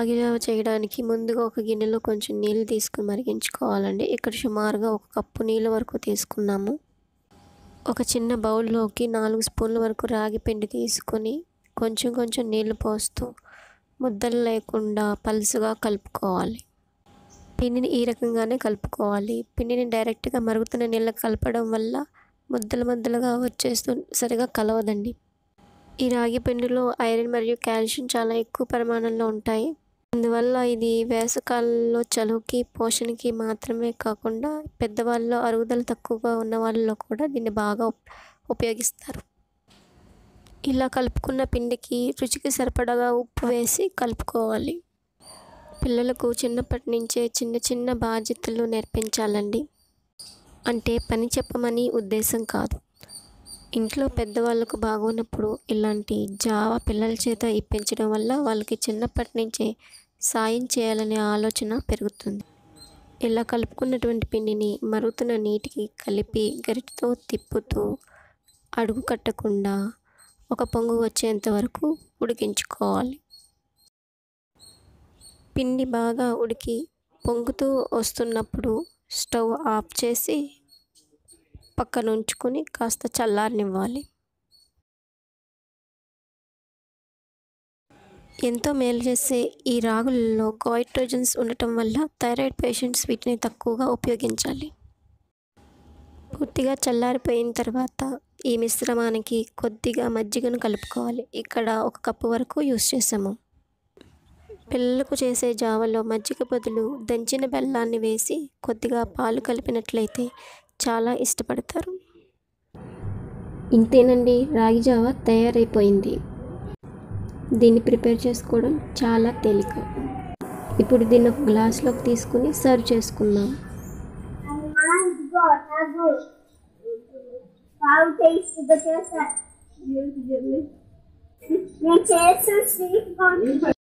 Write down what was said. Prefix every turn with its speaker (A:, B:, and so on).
A: రాగి జావ చేయడానికి ముందుగా ఒక గిన్నెలో కొంచెం నీళ్ళు తీసుకుని మరిగించుకోవాలండి ఇక్కడ సుమారుగా ఒక కప్పు నీళ్ళ వరకు తీసుకున్నాము ఒక చిన్న బౌల్లోకి నాలుగు స్పూన్ల వరకు రాగి పిండి తీసుకొని కొంచెం కొంచెం నీళ్లు పోస్తూ ముద్దలు లేకుండా పలుసుగా కలుపుకోవాలి పిండిని ఈ రకంగానే కలుపుకోవాలి పిండిని డైరెక్ట్గా మరుగుతున్న నీళ్ళ కలపడం వల్ల ముద్దలు ముద్దలుగా వచ్చేస్తూ సరిగా కలవదండి ఈ రాగి పిండిలో ఐరన్ మరియు కాల్షియం చాలా ఎక్కువ పరిమాణంలో ఉంటాయి అందువల్ల ఇది వేసవకాలంలో చలువుకి పోషణకి మాత్రమే కాకుండా పెద్దవాళ్ళలో అరుగుదల తక్కువగా ఉన్న వాళ్ళలో కూడా దీన్ని బాగా ఉపయోగిస్తారు ఇలా కలుపుకున్న పిండికి రుచికి సరిపడగా ఉప్పు వేసి కలుపుకోవాలి పిల్లలకు చిన్నప్పటి నుంచే చిన్న చిన్న బాధ్యతలు నేర్పించాలండి అంటే పని చెప్పమని ఉద్దేశం కాదు ఇంట్లో పెద్దవాళ్ళకు బాగున్నప్పుడు ఇలాంటి జావ పిల్లల చేత ఇప్పించడం వల్ల వాళ్ళకి చిన్నప్పటి నుంచే సాయం చేయాలనే ఆలోచన పెరుగుతుంది ఇలా కలుపుకున్నటువంటి పిండిని మరుగుతున్న నీటికి కలిపి గరిటతో తిప్పుతూ అడుగు కట్టకుండా ఒక పొంగు వచ్చేంత వరకు ఉడికించుకోవాలి పిండి బాగా ఉడికి పొంగుతూ వస్తున్నప్పుడు స్టవ్ ఆఫ్ చేసి పక్కన ఉంచుకొని కాస్త చల్లారనివ్వాలి ఎంతో మేలు చేసే ఈ రాగులలో గోయిట్రోజన్స్ ఉండటం వల్ల థైరాయిడ్ పేషెంట్స్ వీటిని తక్కువగా ఉపయోగించాలి పూర్తిగా చల్లారిపోయిన తర్వాత ఈ మిశ్రమానికి కొద్దిగా మజ్జిగను కలుపుకోవాలి ఇక్కడ ఒక కప్పు వరకు యూస్ చేసాము పిల్లలకు చేసే జావలో మజ్జిగ బదులు దంచిన బెల్లాన్ని వేసి కొద్దిగా పాలు కలిపినట్లయితే చాలా ఇష్టపడతారు ఇంతేనండి రాగి జావ తయారైపోయింది దీన్ని ప్రిపేర్ చేసుకోవడం చాలా తేలిక ఇప్పుడు దీన్ని ఒక గ్లాస్లోకి తీసుకుని సర్వ్ చేసుకుందాం
B: బాగా టేస్ట్గా చేశారు నేను చేసిన స్వీట్